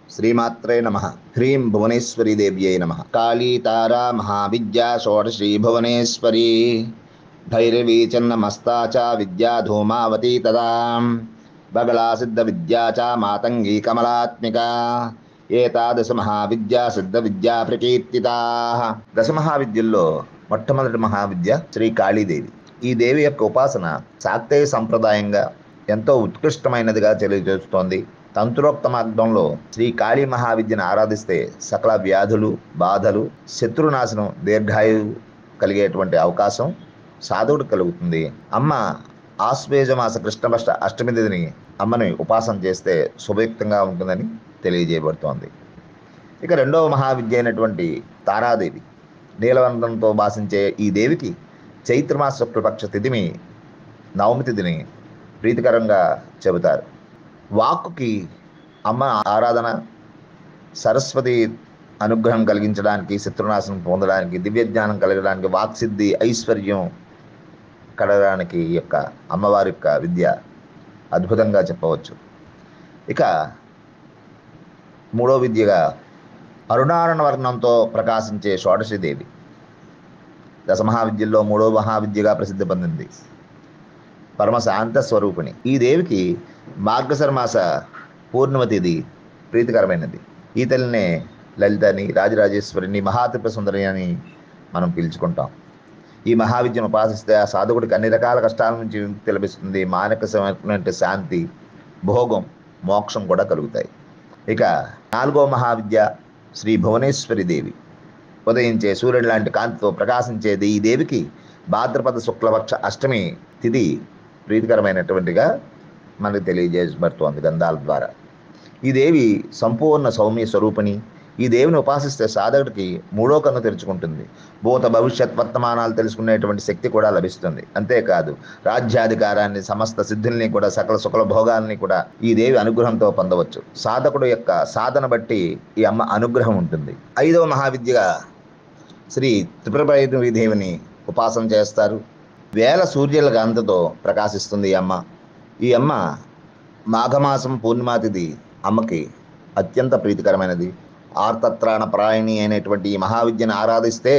శ్రీమాత్రే నమ హ్రీం భువనేశ్వరీ దేవ్యై నమ కాళీ తారా మహావిద్యా షోడశీ భువనేశ్వరీ భైరవీ చన్నమస్తా చ విద్యా ధూమావతీ తదా బగళా సిద్ధ విద్యా చ మాతంగీ కమలాత్మిక ఏతాదశ మహావిద్యా సిద్ధ విద్యా ప్రకీర్తితా దశ మహావిద్యల్లో మొట్టమొదటి మహావిద్య శ్రీ కాళీదేవి ఈ దేవి యొక్క ఉపాసన శాక్తేయ సంప్రదాయంగా ఎంతో ఉత్కృష్టమైనదిగా తెలియజేస్తోంది తంత్రోక్త మార్గంలో శ్రీ కాళీ మహావిద్యను ఆరాధిస్తే సకల వ్యాధులు బాధలు శత్రునాశనం దీర్ఘాయు కలిగేటువంటి అవకాశం సాధువుడు కలుగుతుంది అమ్మ ఆశ్వేజ మాస కృష్ణపక్ష అష్టమి తిథిని అమ్మని ఉపాసన చేస్తే శుభయుక్తంగా ఉంటుందని తెలియజేయబడుతోంది ఇక రెండవ మహావిద్య అయినటువంటి తారాదేవి నీలవంతంతో భాషించే ఈ దేవికి చైత్రమాస శుక్లపక్ష తిథిని నవమి తిథిని ప్రీతికరంగా చెబుతారు వాక్కుకి అమ్మ ఆరాధన సరస్వతి అనుగ్రహం కలిగించడానికి శత్రునాశనం పొందడానికి దివ్యజ్ఞానం కలగడానికి వాక్సిద్ధి ఐశ్వర్యం కలగడానికి ఈ యొక్క అమ్మవారి యొక్క విద్య అద్భుతంగా చెప్పవచ్చు ఇక మూడో విద్యగా అరుణారణ వర్ణంతో ప్రకాశించే షోడశదేవి దశ మహావిద్యల్లో మూడో మహావిద్యగా ప్రసిద్ధి పొందింది పరమ శాంత స్వరూపిణి ఈ దేవికి మార్గశర మాస పూర్ణిమ తేదీ ప్రీతికరమైనది ఈ తల్లినే లలితని రాజరాజేశ్వరిని మహాత్రిప సుందరి అని మనం పిలుచుకుంటాం ఈ మహావిద్యను ఉపాసిస్తే ఆ సాధకుడికి అన్ని రకాల కష్టాల నుంచి విముక్తి లభిస్తుంది మానసికమైనటువంటి శాంతి భోగం మోక్షం కూడా కలుగుతాయి ఇక నాలుగో మహావిద్య శ్రీ భువనేశ్వరి దేవి ఉదయించే సూర్యుడు లాంటి కాంతితో ప్రకాశించేది ఈ దేవికి భాద్రపద శుక్లపక్ష అష్టమి తిథి ప్రీతికరమైనటువంటిగా మనకు తెలియజేయబడుతోంది గంధాల ద్వారా ఈ దేవి సంపూర్ణ సౌమ్య స్వరూపిణి ఈ దేవిని ఉపాసిస్తే సాధకుడికి మూడో కన్ను తెరుచుకుంటుంది భూత భవిష్యత్ వర్తమానాలు తెలుసుకునేటువంటి శక్తి కూడా లభిస్తుంది అంతేకాదు రాజ్యాధికారాన్ని సమస్త సిద్ధుల్ని కూడా సకల సుఖల భోగాల్ని కూడా ఈ దేవి అనుగ్రహంతో పొందవచ్చు సాధకుడు యొక్క సాధన బట్టి ఈ అమ్మ అనుగ్రహం ఉంటుంది ఐదవ మహావిద్యగా శ్రీ త్రిపురభైరవి దేవిని ఉపాసన చేస్తారు వేల సూర్యుల కాంతితో ప్రకాశిస్తుంది ఈ అమ్మ ఈ అమ్మ మాఘమాసం పూర్ణిమా తిథి అమ్మకి అత్యంత ప్రీతికరమైనది ఆర్తత్రాణ ప్రాయణి అయినటువంటి ఈ మహావిద్యను ఆరాధిస్తే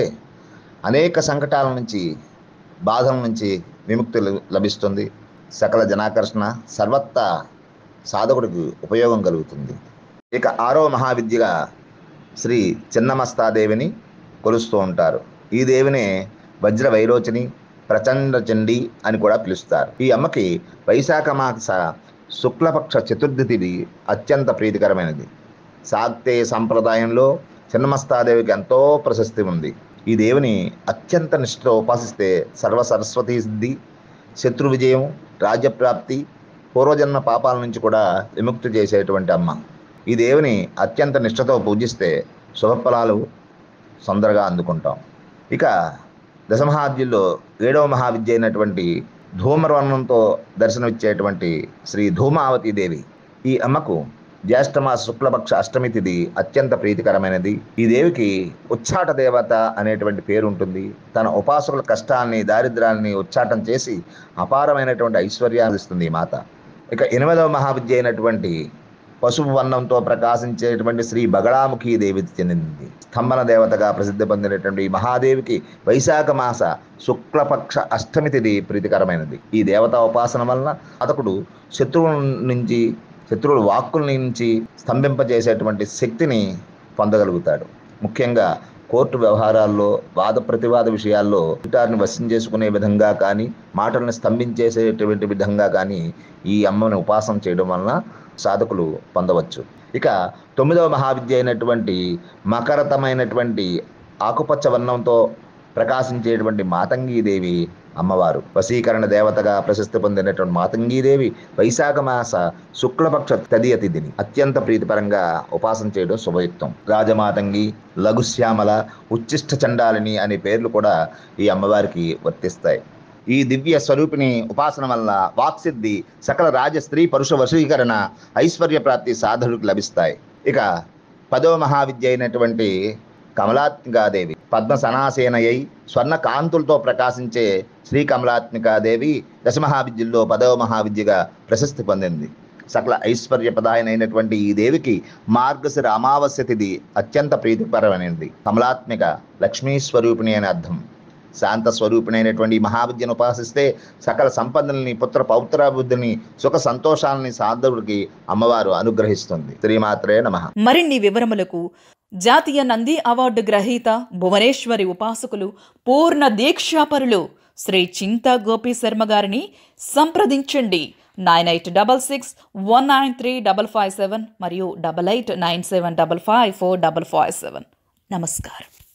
అనేక సంకటాల నుంచి బాధల నుంచి విముక్తి ల- లభిస్తుంది సకల జనాకర్షణ సర్వత్రా సాధకుడికి ఉపయోగం కలుగుతుంది ఇక ఆరో మహావిద్యగా శ్రీ చిన్నమస్తాదేవిని కొలుస్తూ ఉంటారు ఈ దేవినే వజ్ర వైరోచని ప్రచండ చండి అని కూడా పిలుస్తారు ఈ అమ్మకి వైశాఖ మాస శుక్లపక్ష చతుర్థి తిథి అత్యంత ప్రీతికరమైనది శాక్తేయ సంప్రదాయంలో చిన్నమస్తాదేవికి ఎంతో ప్రశస్తి ఉంది ఈ దేవుని అత్యంత నిష్ఠతో ఉపాసిస్తే సర్వ సరస్వతీ సిద్ధి శత్రు విజయం రాజ్యప్రాప్తి పూర్వజన్మ పాపాల నుంచి కూడా విముక్తి చేసేటువంటి అమ్మ ఈ దేవుని అత్యంత నిష్ఠతో పూజిస్తే శుభఫలాలు తొందరగా అందుకుంటాం ఇక దశమహాద్యుల్లో ఏడవ మహావిద్య అయినటువంటి ధూమవర్ణంతో దర్శనమిచ్చేటువంటి శ్రీ ధూమావతి దేవి ఈ అమ్మకు జ్యేష్ఠమాస శుక్లపక్ష అష్టమి తిథి అత్యంత ప్రీతికరమైనది ఈ దేవికి ఉచ్చాట దేవత అనేటువంటి పేరు ఉంటుంది తన ఉపాసకుల కష్టాన్ని దారిద్ర్యాన్ని ఉచ్చాటం చేసి అపారమైనటువంటి ఐశ్వర్యాన్ని ఇస్తుంది ఈ మాత ఇక ఎనిమిదవ మహావిద్య అయినటువంటి పసుపు వర్ణంతో ప్రకాశించేటువంటి శ్రీ బగళాముఖి దేవి చెందింది స్తంభన దేవతగా ప్రసిద్ధి పొందినటువంటి ఈ మహాదేవికి వైశాఖ మాస శుక్లపక్ష అష్టమి తిథి ప్రీతికరమైనది ఈ దేవతా ఉపాసన వలన అతకుడు శత్రువుల నుంచి శత్రువుల వాక్కుల నుంచి స్తంభింపజేసేటువంటి శక్తిని పొందగలుగుతాడు ముఖ్యంగా కోర్టు వ్యవహారాల్లో వాద ప్రతివాద విషయాల్లో ఎదుటారిని వశం చేసుకునే విధంగా కానీ మాటల్ని స్తంభించేసేటువంటి విధంగా కానీ ఈ అమ్మని ఉపాసన చేయడం వలన సాధకులు పొందవచ్చు ఇక తొమ్మిదవ మహావిద్య అయినటువంటి మకరతమైనటువంటి ఆకుపచ్చ వర్ణంతో ప్రకాశించేటువంటి మాతంగీదేవి అమ్మవారు వశీకరణ దేవతగా ప్రశస్తి పొందినటువంటి మాతంగీదేవి వైశాఖ మాస శుక్లపక్ష తదియ తిథిని అత్యంత ప్రీతిపరంగా ఉపాసన చేయడం శుభయుక్తం రాజమాతంగి లఘుశ్యామల ఉచ్చిష్ట చండాలిని అనే పేర్లు కూడా ఈ అమ్మవారికి వర్తిస్తాయి ఈ దివ్య స్వరూపిణి ఉపాసన వల్ల వాక్సిద్ధి సకల రాజ స్త్రీ పురుష వశీకరణ ఐశ్వర్య ప్రాప్తి సాధకులకు లభిస్తాయి ఇక పదవ మహావిద్య అయినటువంటి కమలాత్మికాదేవి పద్మ సనాసేనయై స్వర్ణ కాంతులతో ప్రకాశించే శ్రీ కమలాత్మికాదేవి దశమహావిద్యల్లో పదవ మహావిద్యగా ప్రశస్తి పొందింది సకల ఐశ్వర్యప్రదాయనైనటువంటి ఈ దేవికి మార్గశిర అమావాస్య తిథి అత్యంత ప్రీతికరమైనది కమలాత్మిక లక్ష్మీ స్వరూపిణి అనే అర్థం శాంత స్వరూపిణైనటువంటి ఈ మహావిద్యను ఉపాసిస్తే సకల సంపదల్ని పుత్ర పౌత్రాబుద్ధిని సుఖ సంతోషాలని సాధుడికి అమ్మవారు అనుగ్రహిస్తుంది శ్రీమాత్రే నమ మరిన్ని వివరములకు జాతీయ నంది అవార్డు గ్రహీత భువనేశ్వరి ఉపాసకులు పూర్ణ దీక్షాపరులు శ్రీ చింతా గోపి శర్మ గారిని సంప్రదించండి nine eight double six one nine three double five seven మరియు double eight nine seven double five four double five seven నమస్కారం